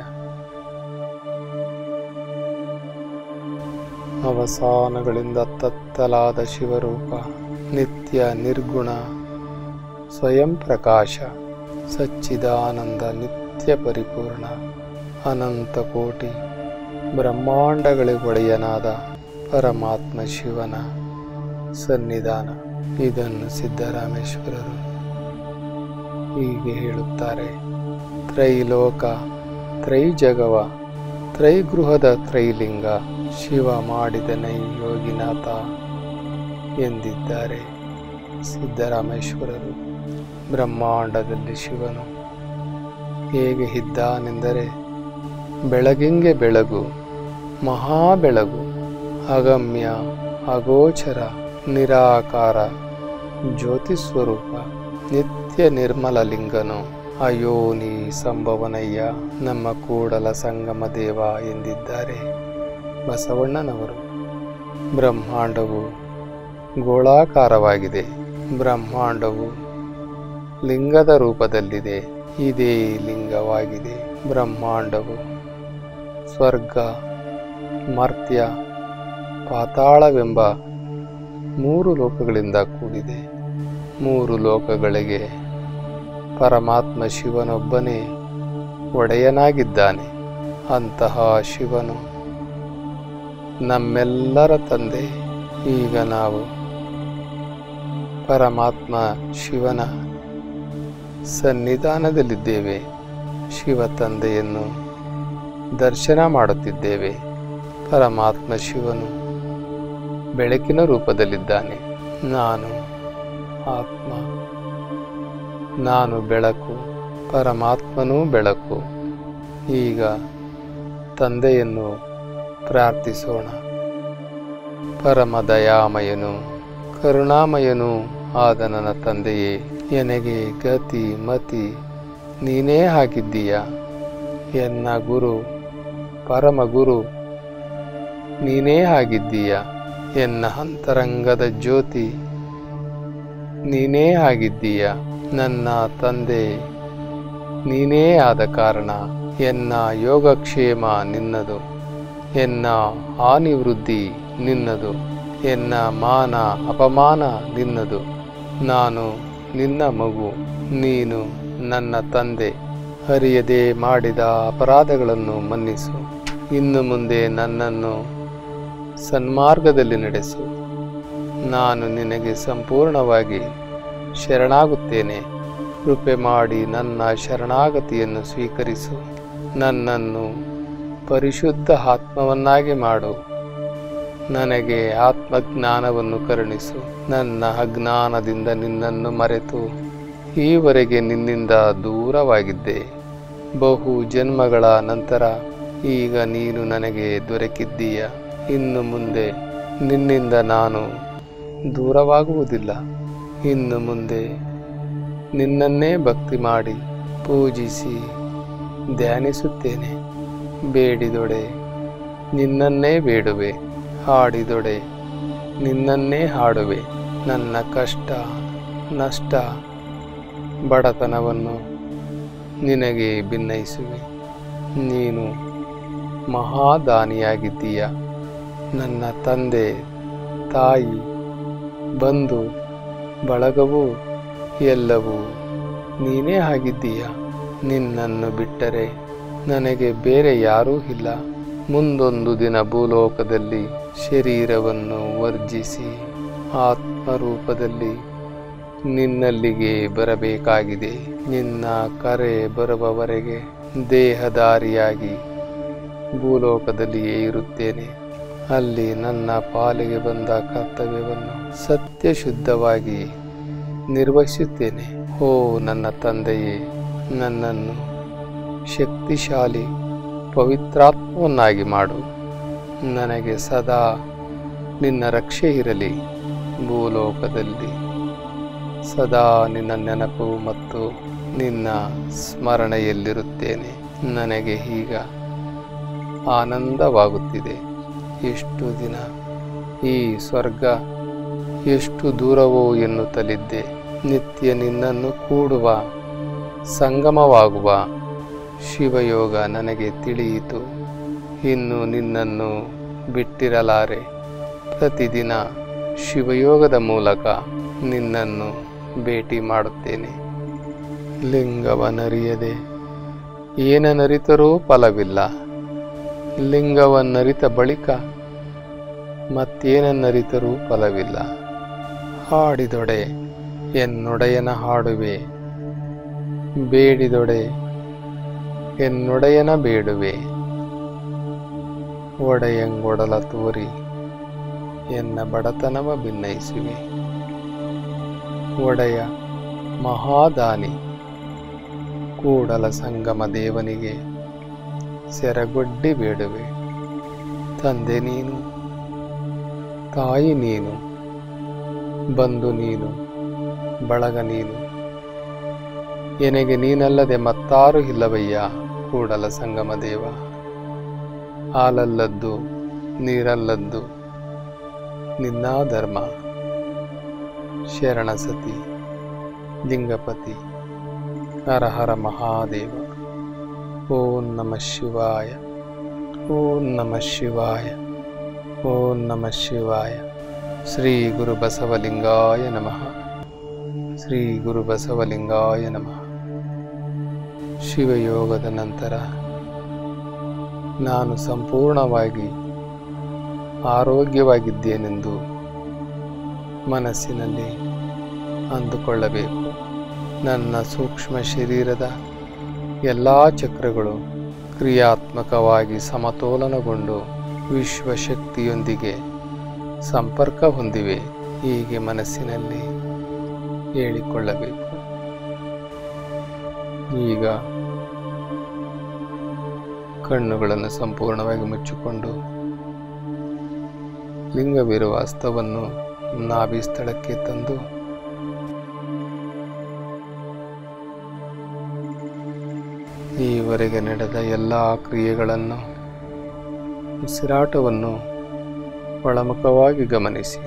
ಅವಸಾನಗಳಿಂದ ತತ್ತಲಾದ ಶಿವರೂಪ ನಿತ್ಯ ನಿರ್ಗುಣ ಸ್ವಯಂ ಪ್ರಕಾಶ ಸಚ್ಚಿದಾನಂದ ನಿತ್ಯ ಪರಿಪೂರ್ಣ ಅನಂತ ಕೋಟಿ ಬ್ರಹ್ಮಾಂಡಗಳಿಗೊಡೆಯನಾದ ಪರಮಾತ್ಮ ಶಿವನ ಸನ್ನಿಧಾನ ಇದನ್ನು ಸಿದ್ದರಾಮೇಶ್ವರರು ಹೀಗೆ ಹೇಳುತ್ತಾರೆ ತ್ರೈಲೋಕ ತ್ರೈಜಗವ ತ್ರೈಗೃಹದ ತ್ರೈಲಿಂಗ ಶಿವ ಮಾಡಿದ ನೈ ಯೋಗಿನಾಥ ಎಂದಿದ್ದಾರೆ ಸಿದ್ದರಾಮೇಶ್ವರರು ಬ್ರಹ್ಮಾಂಡದಲ್ಲಿ ಶಿವನು ಹೇಗೆ ಇದ್ದಾನೆಂದರೆ ಬೆಳಗಿಂಗೆ ಬೆಳಗು ಮಹಾ ಬೆಳಗು ಅಗಮ್ಯ ಅಗೋಚರ ನಿರಾಕಾರ ಜ್ಯೋತಿ ಸ್ವರೂಪ ನಿತ್ಯ ನಿರ್ಮಲ ಲಿಂಗನು ಅಯೋನಿ ಸಂಭವನಯ್ಯ ನಮ್ಮ ಕೂಡಲ ಸಂಗಮ ದೇವ ಎಂದಿದ್ದಾರೆ ಬಸವಣ್ಣನವರು ಬ್ರಹ್ಮಾಂಡವು ಗೋಳಾಕಾರವಾಗಿದೆ ಬ್ರಹ್ಮಾಂಡವು ಲಿಂಗದ ರೂಪದಲ್ಲಿದೆ ಇದೇ ಲಿಂಗವಾಗಿದೆ ಬ್ರಹ್ಮಾಂಡವು ಸ್ವರ್ಗ ಮರ್ತ್ಯ ಪಾತಾಳವೆಂಬ ಮೂರು ಲೋಕಗಳಿಂದ ಕೂಡಿದೆ ಮೂರು ಲೋಕಗಳಿಗೆ ಪರಮಾತ್ಮ ಶಿವನೊಬ್ಬನೇ ಒಡೆಯನಾಗಿದ್ದಾನೆ ಅಂತಹ ಶಿವನು ನಮ್ಮೆಲ್ಲರ ತಂದೆ ಈಗ ನಾವು ಪರಮಾತ್ಮ ಶಿವನ ಸನ್ನಿಧಾನದಲ್ಲಿದ್ದೇವೆ ಶಿವ ತಂದೆಯನ್ನು ದರ್ಶನ ಮಾಡುತ್ತಿದ್ದೇವೆ ಪರಮಾತ್ಮ ಶಿವನು ಬೆಳಕಿನ ರೂಪದಲ್ಲಿದ್ದಾನೆ ನಾನು ಆತ್ಮ ನಾನು ಬೆಳಕು ಪರಮಾತ್ಮನೂ ಬೆಳಕು ಈಗ ತಂದೆಯನ್ನು ಪ್ರಾರ್ಥಿಸೋಣ ಪರಮ ದಯಾಮಯನು ಕರುಣಾಮಯನೂ ಆದ ನನ್ನ ತಂದೆಯೇ ಎನಗೆ ಗತಿ ಮತಿ ನೀನೇ ಆಗಿದ್ದೀಯ ಎನ್ನ ಗುರು ಪರಮ ಗುರು ನೀನೇ ಆಗಿದ್ದೀಯ ಎನ್ನ ಅಂತರಂಗದ ಜ್ಯೋತಿ ನೀನೇ ಆಗಿದ್ದೀಯ ನನ್ನ ತಂದೆ ನೀನೇ ಆದ ಕಾರಣ ಎನ್ನ ಯೋಗಕ್ಷೇಮ ನಿನ್ನದು ಎನ್ನ ಹಾನಿ ವೃದ್ಧಿ ನಿನ್ನದು ಎನ್ನ ಮಾನ ಅಪಮಾನ ನಿನ್ನದು ನಾನು ನಿನ್ನ ಮಗು ನೀನು ನನ್ನ ತಂದೆ ಹರಿಯದೆ ಮಾಡಿದ ಅಪರಾಧಗಳನ್ನು ಮನ್ನಿಸು ಇನ್ನು ಮುಂದೆ ನನ್ನನ್ನು ಸನ್ಮಾರ್ಗದಲ್ಲಿ ನಡೆಸು ನಾನು ನಿನಗೆ ಸಂಪೂರ್ಣವಾಗಿ ಶರಣಾಗುತ್ತೇನೆ ಕೃಪೆ ಮಾಡಿ ನನ್ನ ಶರಣಾಗತಿಯನ್ನು ಸ್ವೀಕರಿಸು ನನ್ನನ್ನು ಪರಿಶುದ್ಧ ಆತ್ಮವನ್ನಾಗಿ ಮಾಡು ನನಗೆ ಆತ್ಮಜ್ಞಾನವನ್ನು ಕರುಣಿಸು ನನ್ನ ಅಜ್ಞಾನದಿಂದ ನಿನ್ನನ್ನು ಮರೆತು ಈವರೆಗೆ ನಿನ್ನಿಂದ ದೂರವಾಗಿದ್ದೆ ಬಹು ಜನ್ಮಗಳ ನಂತರ ಈಗ ನೀನು ನನಗೆ ದೊರಕಿದ್ದೀಯ ಇನ್ನು ಮುಂದೆ ನಿನ್ನಿಂದ ನಾನು ದೂರವಾಗುವುದಿಲ್ಲ ಇನ್ನು ಮುಂದೆ ನಿನ್ನನ್ನೇ ಭಕ್ತಿ ಮಾಡಿ ಪೂಜಿಸಿ ಧ್ಯಾನಿಸುತ್ತೇನೆ ಬೇಡಿದೊಡೆ ನಿನ್ನನ್ನೇ ಬೇಡುವೆ ಹಾಡಿದೊಡೆ ನಿನ್ನನ್ನೇ ಹಾಡುವೆ ನನ್ನ ಕಷ್ಟ ನಷ್ಟ ಬಡತನವನ್ನು ನಿನಗೆ ಭಿನ್ನಯಿಸುವೆ ನೀನು ಮಹಾದಾನಿಯಾಗಿದ್ದೀಯ ನನ್ನ ತಂದೆ ತಾಯಿ ಬಂಧು ಬಳಗವು ಎಲ್ಲವೂ ನೀನೇ ಆಗಿದ್ದೀಯ ನಿನ್ನನ್ನು ಬಿಟ್ಟರೆ ನನಗೆ ಬೇರೆ ಯಾರೂ ಇಲ್ಲ ಮುಂದೊಂದು ದಿನ ಭೂಲೋಕದಲ್ಲಿ ಶರೀರವನ್ನು ವರ್ಜಿಸಿ ಆತ್ಮರೂಪದಲ್ಲಿ ನಿನ್ನಲ್ಲಿಗೆ ಬರಬೇಕಾಗಿದೆ ನಿನ್ನ ಕರೆ ಬರುವವರೆಗೆ ದೇಹದಾರಿಯಾಗಿ ಭೂಲೋಕದಲ್ಲಿಯೇ ಇರುತ್ತೇನೆ ಅಲ್ಲಿ ನನ್ನ ಪಾಲಿಗೆ ಬಂದ ಕರ್ತವ್ಯವನ್ನು ಸತ್ಯಶುದ್ಧವಾಗಿ ನಿರ್ವಹಿಸುತ್ತೇನೆ ಓ ನನ್ನ ತಂದೆಯೇ ನನ್ನನ್ನು ಶಕ್ತಿಶಾಲಿ ಪವಿತ್ರಾತ್ಮವನ್ನಾಗಿ ಮಾಡು ನನಗೆ ಸದಾ ನಿನ್ನ ರಕ್ಷೆ ಇರಲಿ ಭೂಲೋಕದಲ್ಲಿ ಸದಾ ನಿನ್ನ ನೆನಪು ಮತ್ತು ನಿನ್ನ ಸ್ಮರಣೆಯಲ್ಲಿರುತ್ತೇನೆ ನನಗೆ ಈಗ ಆನಂದವಾಗುತ್ತಿದೆ ಎಷ್ಟು ದಿನ ಈ ಸ್ವರ್ಗ ಎಷ್ಟು ದೂರವೋ ಎನ್ನುತ್ತಲಿದ್ದೆ ನಿತ್ಯ ನಿನ್ನನ್ನು ಕೂಡುವ ಸಂಗಮವಾಗುವ ಶಿವಯೋಗ ನನಗೆ ತಿಳಿಯಿತು ಇನ್ನು ನಿನ್ನನ್ನು ಬಿಟ್ಟಿರಲಾರೆ ಪ್ರತಿದಿನ ಶಿವಯೋಗದ ಮೂಲಕ ನಿನ್ನನ್ನು ಭೇಟಿ ಮಾಡುತ್ತೇನೆ ಲಿಂಗವನರಿಯದೆ ಏನನರಿತರೂ ಫಲವಿಲ್ಲ ಲಿಂಗವನ್ನರಿತ ಬಳಿಕ ಮತ್ತೇನನ್ನರಿತರೂ ಫಲವಿಲ್ಲ ಹಾಡಿದೊಡೆ ಎನ್ನೊಡೆಯನ ಹಾಡುವೆ ಬೇಡಿದೊಡೆ ಎನ್ನೊಡೆಯನ ಬೇಡುವೆ ಒಡೆಯಂಗೊಡಲ ತೋರಿ ಎನ್ನ ಬಡತನವ ಭಿನ್ನಯಿಸುವೆ ಒಡೆಯ ಮಹಾದಾನಿ ಕೂಡಲ ಸಂಗಮ ದೇವನಿಗೆ ಸೆರಗೊಡ್ಡಿ ಬೇಡುವೆ ತಂದೆ ನೀನು ತಾಯಿ ನೀನು ಬಂಧು ನೀನು ಬಳಗ ನೀನು ಎನಗೆ ನೀನಲ್ಲದೆ ಮತ್ತಾರು ಇಲ್ಲವಯ್ಯ ಕೂಡಲ ಸಂಗಮ ದೇವ ಹಾಲಲ್ಲದ್ದು ನೀರಲ್ಲದ್ದು ನಿನ್ನ ಧರ್ಮ ಶರಣಸತಿ ಲಿಂಗಪತಿ ಹರ ಹರ ಮಹಾದೇವ ಓಂ ನಮ ಶಿವಾಯ ಓಂ ನಮ ಶಿವಾಯ ಓಂ ನಮ ಶಿವಾಯ ಶ್ರೀ ಗುರು ಬಸವಲಿಂಗಾಯ ನಮಃ ಶ್ರೀ ಗುರು ಬಸವಲಿಂಗಾಯ ನಮಃ ಶಿವಯೋಗದ ನಂತರ ನಾನು ಸಂಪೂರ್ಣವಾಗಿ ಆರೋಗ್ಯವಾಗಿದ್ದೇನೆಂದು ಮನಸ್ಸಿನಲ್ಲಿ ಅಂದುಕೊಳ್ಳಬೇಕು ನನ್ನ ಸೂಕ್ಷ್ಮ ಶರೀರದ ಎಲ್ಲ ಚಕ್ರಗಳು ಕ್ರಿಯಾತ್ಮಕವಾಗಿ ಸಮತೋಲನಗೊಂಡು ವಿಶ್ವಶಕ್ತಿಯೊಂದಿಗೆ ಸಂಪರ್ಕ ಹೊಂದಿವೆ ಹೀಗೆ ಮನಸ್ಸಿನಲ್ಲಿ ಹೇಳಿಕೊಳ್ಳಬೇಕು ಈಗ ಕಣ್ಣುಗಳನ್ನು ಸಂಪೂರ್ಣವಾಗಿ ಮುಚ್ಚಿಕೊಂಡು ಲಿಂಗವಿರುವ ಹಸ್ತವನ್ನು ನಾಭಿ ಸ್ಥಳಕ್ಕೆ ತಂದು ಈವರೆಗೆ ನಡೆದ ಎಲ್ಲ ಕ್ರಿಯೆಗಳನ್ನು ಉಸಿರಾಟವನ್ನು ಒಳಮುಖವಾಗಿ ಗಮನಿಸಿ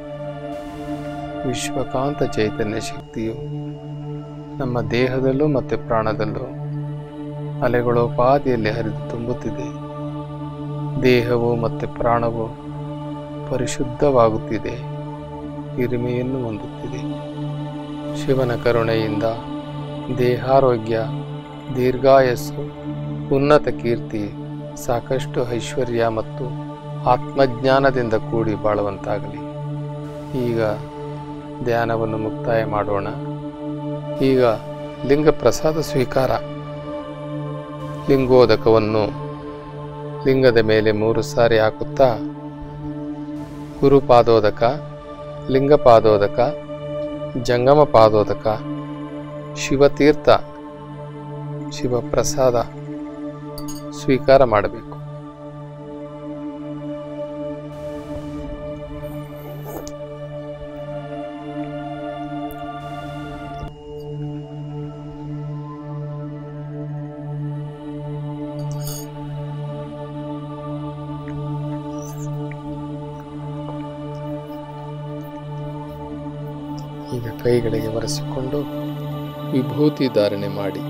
ವಿಶ್ವಕಾಂತ ಚೈತನ್ಯ ಶಕ್ತಿಯು ನಮ್ಮ ದೇಹದಲ್ಲೂ ಮತ್ತು ಪ್ರಾಣದಲ್ಲೂ ಅಲೆಗಳೋಪಾದಿಯಲ್ಲಿ ಹರಿದು ತುಂಬುತ್ತಿದೆ ದೇಹವು ಮತ್ತು ಪ್ರಾಣವು ಪರಿಶುದ್ಧವಾಗುತ್ತಿದೆ ಹಿರಿಮೆಯನ್ನು ಹೊಂದುತ್ತಿದೆ ಶಿವನ ಕರುಣೆಯಿಂದ ದೇಹಾರೋಗ್ಯ ದೀರ್ಘಾಯಸ್ಸು ಉನ್ನತ ಕೀರ್ತಿ ಸಾಕಷ್ಟು ಐಶ್ವರ್ಯ ಮತ್ತು ಆತ್ಮಜ್ಞಾನದಿಂದ ಕೂಡಿ ಬಾಳುವಂತಾಗಲಿ ಈಗ ಧ್ಯಾನವನ್ನು ಮುಕ್ತಾಯ ಮಾಡೋಣ ಈಗ ಲಿಂಗ ಪ್ರಸಾದ ಸ್ವೀಕಾರ ಲಿಂಗೋದಕವನ್ನು ಲಿಂಗದ ಮೇಲೆ ಮೂರು ಸಾರಿ ಹಾಕುತ್ತಾ ಗುರುಪಾದೋದಕ ಲಿಂಗಪಾದೋದಕ ಜಂಗಮ ಪಾದೋದಕ ಶಿವತೀರ್ಥ ಶಿವಪ್ರಸಾದ ಸ್ವೀಕಾರ ಮಾಡಬೇಕು ಈಗ ಕೈಗಳಿಗೆ ಒರೆಸಿಕೊಂಡು ವಿಭೂತಿ ಧಾರಣೆ ಮಾಡಿ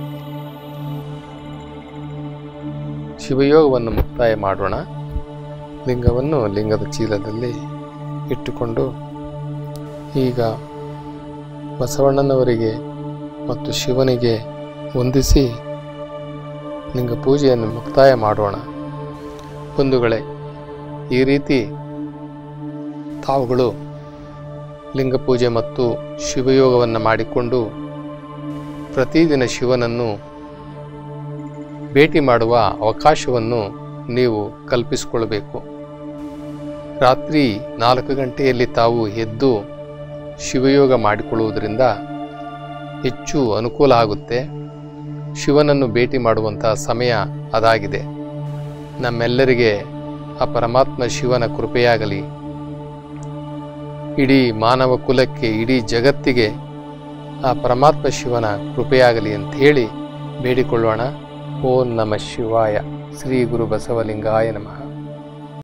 ಶಿವಯೋಗವನ್ನು ಮುಕ್ತಾಯ ಮಾಡೋಣ ಲಿಂಗವನ್ನು ಲಿಂಗದ ಚೀಲದಲ್ಲಿ ಇಟ್ಟುಕೊಂಡು ಈಗ ಬಸವಣ್ಣನವರಿಗೆ ಮತ್ತು ಶಿವನಿಗೆ ವಂದಿಸಿ ಲಿಂಗ ಪೂಜೆಯನ್ನು ಮುಕ್ತಾಯ ಮಾಡೋಣ ಬಂಧುಗಳೇ ಈ ರೀತಿ ತಾವುಗಳು ಲಿಂಗ ಪೂಜೆ ಮತ್ತು ಶಿವಯೋಗವನ್ನು ಮಾಡಿಕೊಂಡು ಪ್ರತಿದಿನ ಶಿವನನ್ನು ಭೇಟಿ ಮಾಡುವ ಅವಕಾಶವನ್ನು ನೀವು ಕಲ್ಪಿಸಿಕೊಳ್ಳಬೇಕು ರಾತ್ರಿ ನಾಲ್ಕು ಗಂಟೆಯಲ್ಲಿ ತಾವು ಎದ್ದು ಶಿವಯೋಗ ಮಾಡಿಕೊಳ್ಳುವುದರಿಂದ ಹೆಚ್ಚು ಅನುಕೂಲ ಆಗುತ್ತೆ ಶಿವನನ್ನು ಭೇಟಿ ಮಾಡುವಂತಹ ಸಮಯ ಅದಾಗಿದೆ ನಮ್ಮೆಲ್ಲರಿಗೆ ಆ ಪರಮಾತ್ಮ ಶಿವನ ಕೃಪೆಯಾಗಲಿ ಇಡೀ ಮಾನವ ಕುಲಕ್ಕೆ ಇಡೀ ಜಗತ್ತಿಗೆ ಆ ಪರಮಾತ್ಮ ಶಿವನ ಕೃಪೆಯಾಗಲಿ ಅಂತ ಹೇಳಿ ಬೇಡಿಕೊಳ್ಳೋಣ ಓಂ ನಮ ಶಿವಾಯ ಶ್ರೀ ಗುರು ಬಸವಲಿಂಗಾಯ ನಮಃ